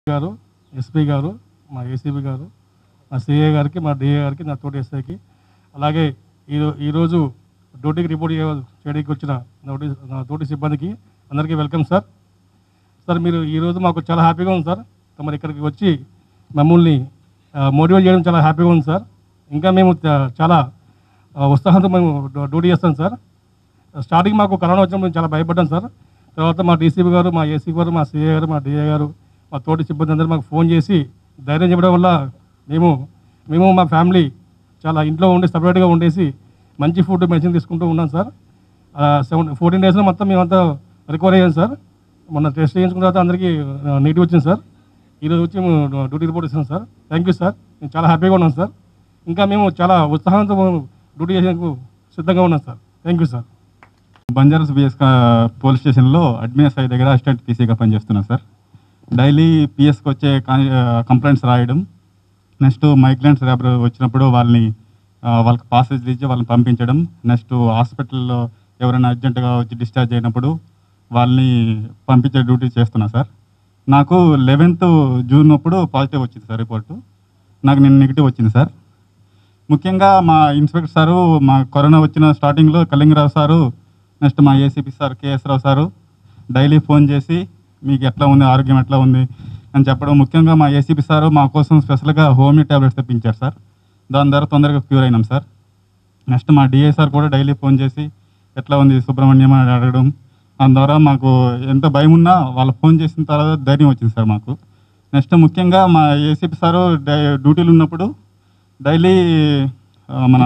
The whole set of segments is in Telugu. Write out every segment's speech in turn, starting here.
గారు ఎస్పీ గారు మా ఏసీబీ గారు మా సిఏ గారికి మా డిఏ గారికి నా తోటి ఎస్ఐకి అలాగే ఈరో ఈరోజు డ్యూటీకి రిపోర్ట్ చేయ- చేయడానికి వచ్చిన నా తోటి నా తోటి సిబ్బందికి అందరికీ వెల్కమ్ సార్ సార్ మీరు ఈరోజు మాకు చాలా హ్యాపీగా ఉంది సార్ మరి ఇక్కడికి వచ్చి మమ్మల్ని మోటివేట్ చేయడం చాలా హ్యాపీగా ఉంది సార్ ఇంకా మేము చా- చాలా ఆ, ఉత్సాహంతో మేము డ్యూ- డ్యూటీ చేస్తాం సార్ స్టార్టింగ్ మాకు కరోనా వచ్చినప్పుడు మేము చాలా భయపడ్డాం సార్ తర్వాత మా డీసీపీ గారు మా ఏసీ గారు మా సిఏ గారు మా డిఏ గారు మా తోటి సిబ్బంది అందరూ మాకు ఫోన్ చేసి ధైర్యం చెప్పడం వల్ల మేము మేము మా ఫ్యామిలీ చాలా ఇంట్లో ఉండి సపరేట్గా ఉండేసి మంచి ఫుడ్ మెడిసిన్ తీసుకుంటూ ఉన్నాం సార్ సెవెన్ ఫోర్టీన్ డేస్లో మొత్తం మేమంతా రికవర్ అయ్యాం సార్ మొన్న టెస్ట్ చేయించుకున్న తర్వాత అందరికీ నెగిటివ్ వచ్చింది సార్ ఈరోజు వచ్చి మేము డ్యూటీ రిపోర్ట్ ఇస్తున్నాం సార్ థ్యాంక్ యూ సార్ మేము చాలా హ్యాపీగా ఉన్నాం సార్ ఇంకా మేము చాలా ఉత్సాహంతో డ్యూటీ చేసేందుకు సిద్ధంగా ఉన్నాం సార్ థ్యాంక్ యూ సార్ బంజారాస్ బిఎస్ పోలీస్ స్టేషన్లో అడ్మిన్ ఎస్ఐ దగ్గర అసిస్టెంట్ పీసీగా పనిచేస్తున్నాను సార్ డైలీ పిఎస్కి వచ్చే కంప్లైంట్స్ రాయడం నెక్స్ట్ మైగ్రెంట్స్ రేపు వచ్చినప్పుడు వాళ్ళని ఆ, వాళ్ళకి పాసేజ్ ఇచ్చి వాళ్ళని పంపించడం నెక్స్ట్ హాస్పిటల్లో ఎవరైనా అర్జెంటుగా వచ్చి డిశ్చార్జ్ అయినప్పుడు వాళ్ళని పంపించే డ్యూటీ చేస్తున్నా సార్ నాకు లెవెన్త్ జూన్ అప్పుడు పాజిటివ్ వచ్చింది సార్ రిపోర్టు నాకు నేను నెగిటివ్ వచ్చింది సార్ ముఖ్యంగా మా ఇన్స్పెక్టర్ సారు మా కరోనా వచ్చిన స్టార్టింగ్లో కళింగరావు సారు నెక్స్ట్ మా ACP sir KS Rao sir daily phone చేసి మీకు ఎట్లా ఉంది ఆరోగ్యం ఎట్లా ఉంది అని చెప్పడం ముఖ్యంగా మా ఏసీపీ సారు మా కోసం స్పెషల్గా హోమియో ట్యాబ్లెట్స్ తెప్పించారు సార్ దాని ద్వారా తొందరగా క్యూర్ అయినాం సార్ నెక్స్ట్ మా డిఏ సార్ కూడా డైలీ ఫోన్ చేసి ఎట్లా ఉంది సుబ్రహ్మణ్యం అని అడగడం దాని ద్వారా మాకు ఎంత భయం ఉన్నా వాళ్ళు ఫోన్ చేసిన తర్వాత ధైర్యం వచ్చింది సార్ మాకు నెక్స్ట్ ముఖ్యంగా మా ఏసీపీ సారు డై- డ్యూటీలు ఉన్నప్పుడు డైలీ ఆ, మన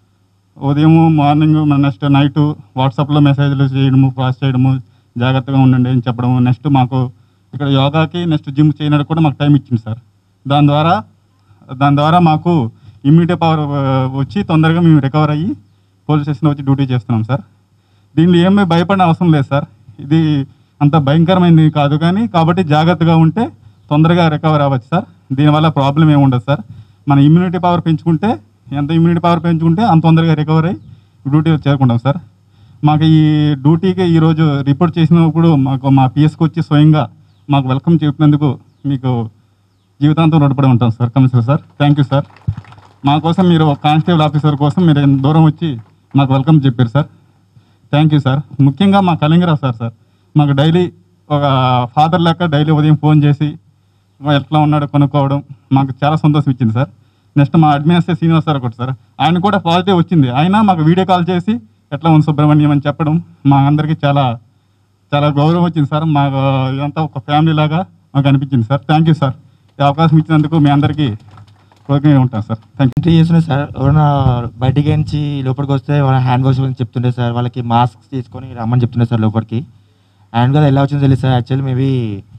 ఉదయం మార్నింగ్ నెక్స్ట్ నైట్ వాట్సాప్లో మెసేజ్లు చేయడము పాస్ చేయడము జాగ్రత్తగా ఉండండి అని చెప్పడము నెక్స్ట్ మాకు ఇక్కడ యోగాకి నెక్స్ట్ జిమ్ చేయడానికి కూడా మాకు టైం ఇచ్చింది సార్ దాని ద్వారా దాని ద్వారా మాకు ఇమ్యూనిటీ పవర్ వచ్చి తొందరగా మేము రికవర్ అయ్యి పోలీస్ స్టేషన్లో వచ్చి డ్యూటీ చేస్తున్నాం సార్ దీనిలో ఏమీ భయపడిన అవసరం లేదు సార్ ఇది అంత భయంకరమైనది కాదు కానీ కాబట్టి జాగ్రత్తగా ఉంటే తొందరగా రికవర్ అవ్వచ్చు సార్ దీనివల్ల ప్రాబ్లం ఏమి ఉండదు సార్ మన ఇమ్యూనిటీ పవర్ పెంచుకుంటే ఎంత ఇమ్యూనిటీ పవర్ పెంచుకుంటే అంత తొందరగా రికవర్ అయ్యి డ్యూటీ చేరుకుంటాం సార్ మాకు ఈ డ్యూటీకి ఈరోజు రిపోర్ట్ చేసినప్పుడు మాకు మా పిఎస్కి వచ్చి స్వయంగా మాకు వెల్కమ్ చెప్పినందుకు మీకు జీవితాంతం రుణపడి ఉంటాం sir commissioner sir thank you sir మా కోసం మీరు ఒక కానిస్టేబుల్ ఆఫీసర్ కోసం మీరు ఇంత దూరం వచ్చి మాకు వెల్కమ్ చెప్పారు సార్ థ్యాంక్ యూ సార్ ముఖ్యంగా మా కలింగరావు సార్ సార్ మాకు డైలీ ఒక ఫాదర్ లెక్క డైలీ ఉదయం ఫోన్ చేసి ఎట్లా ఉన్నాడో కొనుక్కోవడం మాకు చాలా సంతోషం ఇచ్చింది సార్ నెక్స్ట్ మా అడ్మినిస్ట్రేటర్ శ్రీనివాస్ సార్ ఒకటి సార్ ఆయన కూడా పాజిటివ్ వచ్చింది ఆయన మాకు వీడియో కాల్ చేసి ఎట్లా ఉంది సుబ్రహ్మణ్యం అని చెప్పడం మా అందరికీ చాలా చాలా గౌరవం వచ్చింది సార్ మాకు ఇదంతా ఒక ఫ్యామిలీ లాగా మాకు అనిపించింది సార్ థ్యాంక్ యూ సార్ ఈ అవకాశం ఇచ్చినందుకు మీ అందరికీ కృతజ్ఞంగా ఉంటాను సార్ థ్యాంక్ ఎంట్రీ చేస్తున్నాయి సార్ ఎవరైనా బయటికి నుంచి లోపలికి వస్తే వాళ్ళ హ్యాండ్ వాష్ గురించి చెప్తుండే సార్ వాళ్ళకి మాస్క్ తీసుకొని రమ్మని చెప్తుండే సార్ లోపలికి అండ్ కదా ఎలా వచ్చిందో తెలియదు sir actually maybe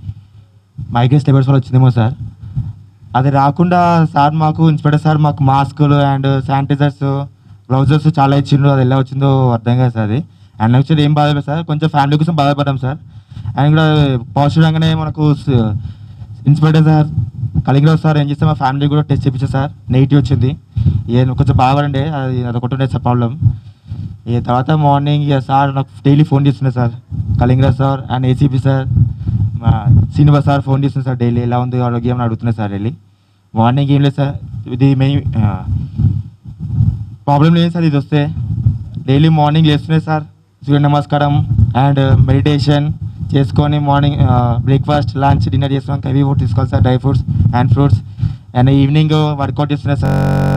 migrates labours వల్ల వచ్చిందేమో సార్ అది రాకుండా సార్ మాకు ఇన్స్పెక్టర్ సార్ మాకు మాస్కులు అండ్ శానిటైజర్స్ గ్లౌజెస్ చాలా ఇచ్చిండ్రు అది ఎలా వచ్చిందో అర్థం కాదు సార్ అది అండ్ యాక్చువల్లీ ఏం బాధలేదు సార్ కొంచెం ఫ్యామిలీ కోసం బాధపడ్డాం సార్ అండ్ కూడా పాజిటివ్ రాగానే మనకు స- ఇన్స్పెక్టర్ సార్ కలింగరావు సార్ ఏం చేస్తే మా ఫ్యామిలీ కూడా టెస్ట్ చేయించారు సార్ నెగిటివ్ వచ్చింది ఏ కొంచెం బాగాండే అది అదొకటి ఉండే సార్ ప్రాబ్లం ఈ తర్వాత మార్నింగ్ ఇక సార్ నాకు డైలీ ఫోన్ చేస్తుండే sir Kalingarao sir and ACP sir మా శ్రీనివాస్ సార్ ఫోన్ చేస్తుంది సార్ డైలీ ఎలా ఉంది ఆరోగ్యం అని అడుగుతున్నారు సార్ డైలీ మార్నింగ్ ఏం లేదు సార్ ఇది మెయిన్ ప్రాబ్లం లేదు సార్ ఇది వస్తే డైలీ మార్నింగ్ లేస్తున్నాయి సార్ సూర్య నమస్కారం అండ్ మెడిటేషన్ చేసుకొని మార్నింగ్ బ్రేక్ఫాస్ట్ లంచ్ డిన్నర్ చేసుకున్నాక హెవీ ఫుడ్ తీసుకోవాలి sir dry fruits and fruits and evening workout చేస్తున్నాయి సార్